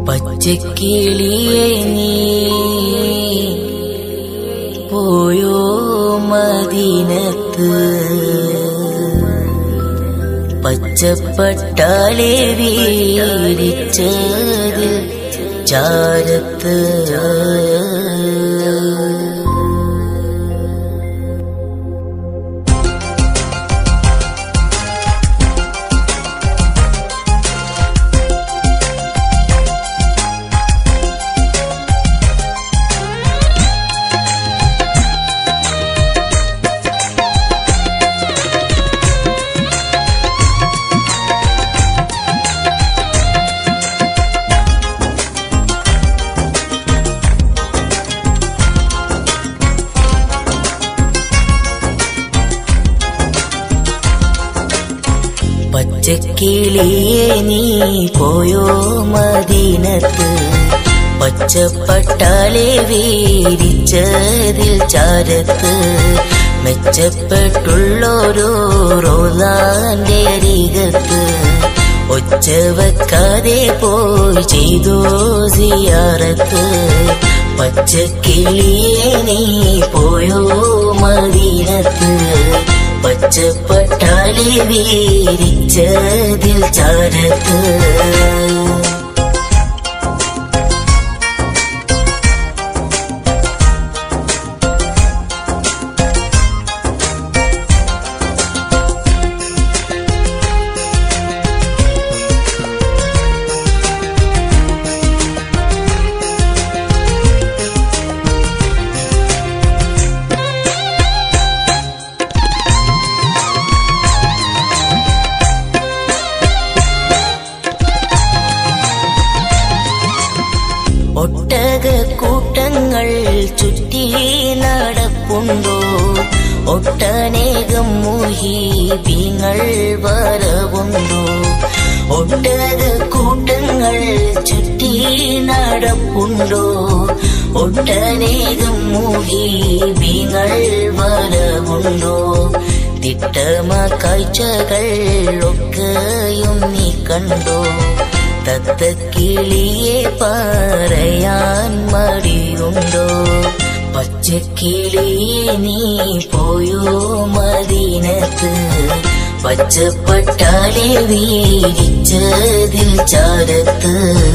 പച്ചക്കിളിയെ നീ പോയോ മദീനത്ത് പച്ചപ്പട്ടാലെ വീരിച്ചതിൽ ചാരത്ത് പച്ചക്കിളിയെ നീ പോയോ മദീനത്ത് പച്ചപ്പട്ടാലെ വീരിച്ചതിൽ ചാരത്ത് മെച്ചപ്പെട്ടുള്ളോരോ റോലാന്റെ അരികത്ത് ഒച്ച വെക്കാതെ പോയി ചെയ്തോ സിയാറത്ത് പച്ചക്കിളിയെ നീ പോയോ മദീനത്ത് പച്ചപ്പട്ടാലെ വീരിച്ചതിൽ ചാരത്ത് ഒട്ടക കൂട്ടങ്ങൾ ചുറ്റി നടപ്പുണ്ടോ ഒട്ടനേകം മുഹീബിങ്ങൾ വരവുണ്ടോ ഒട്ടക കൂട്ടങ്ങൾ ചുറ്റി നടപ്പുണ്ടോ ഒട്ടനേകം മുഹീബിങ്ങൾ വരവുണ്ടോ തിട്ടമ കാഴ്ചകൾ ഒക്കെയും നീ കണ്ടോ തത്തക്കിളിയെ പറയാൻ മടിയുണ്ടോ പച്ചക്കിളിയെ നീ പോയോ മദീനത്ത് പച്ചപ്പട്ടാലെ വീരിച്ചതിൽ ചാരത്ത്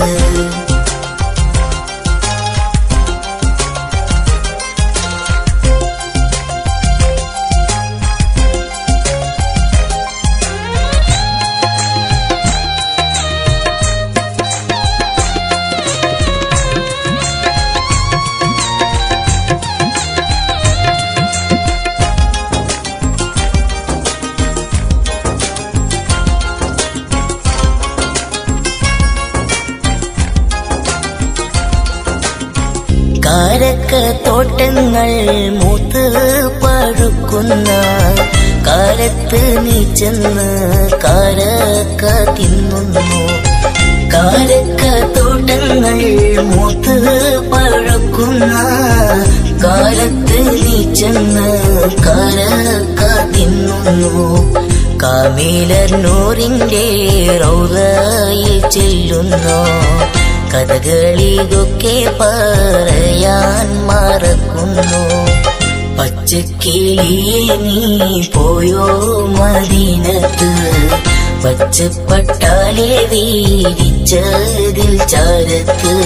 കാരക്ക തോട്ടങ്ങൾ മൂത്ത് പഴുക്കുന്ന കാലത്ത് നീ ചെന്ന് കാരക്ക തിന്നുന്നു കാരക്ക തോട്ടങ്ങൾ മൂത്ത് പഴുക്കുന്ന കാലത്ത് നീ ചെന്ന് കാരക്ക തിന്നുന്നു കാമീലന്നൂറിന്റെ റൗലയിൽ ചെല്ലുന്നു കഥകളിതൊക്കെ പറയാൻ മറക്കുന്നു പച്ചക്കിളിയെ നീ പോയോ മദീനത്ത് പച്ചപ്പട്ടാലെ വീരിച്ചതിൽ ചാരത്ത്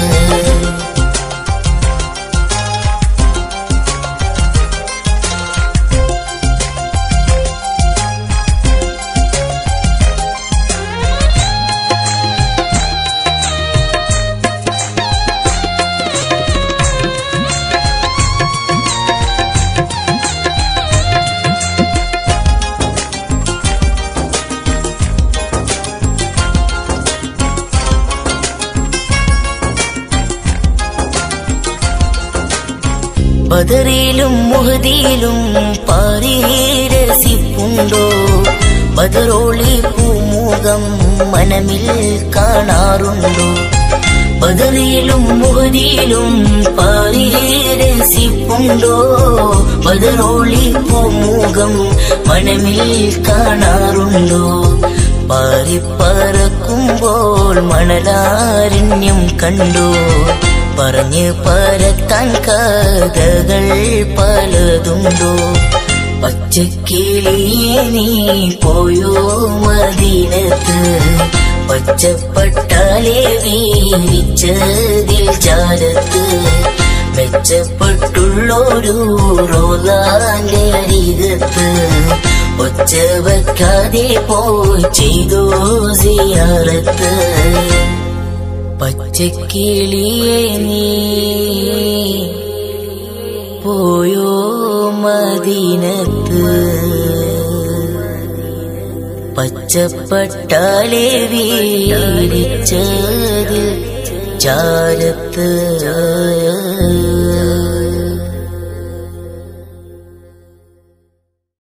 ബദറിലും മുഹദിയിലും പാരീരസിപ്പുണ്ടോ ബദറോളി പൂമുഖം മനമിൽ കാണാറുണ്ടോ ബദറിയിലും മുഹദിയിലും പാരീരസിപ്പുണ്ടോ ബദറോളി പൂമുഖം മനമിൽ കാണാറുണ്ടോ പാറിപ്പറക്കുമ്പോൾ മണലാരണ്യം കണ്ടു പറഞ്ഞ് പരത്താൻ കഥകൾ പലതുണ്ടോ പച്ചക്കിളിയെ നീ പോയോ മദീനത്ത് പച്ചപ്പട്ടാലെ വീരിച്ചതിൽ ചാരത്ത് മെച്ചപ്പെട്ടുള്ളൊരു റോലാന്റെ അരികത്ത് ഒച്ച വെക്കാതെ പോയി ചെയ്തോ സിയാറത്ത് പച്ചക്കിളിയെ നീ പോയോ മദീനത്ത് പച്ചപ്പട്ടാലെ വീരിച്ചതിൽ ചാരത്ത്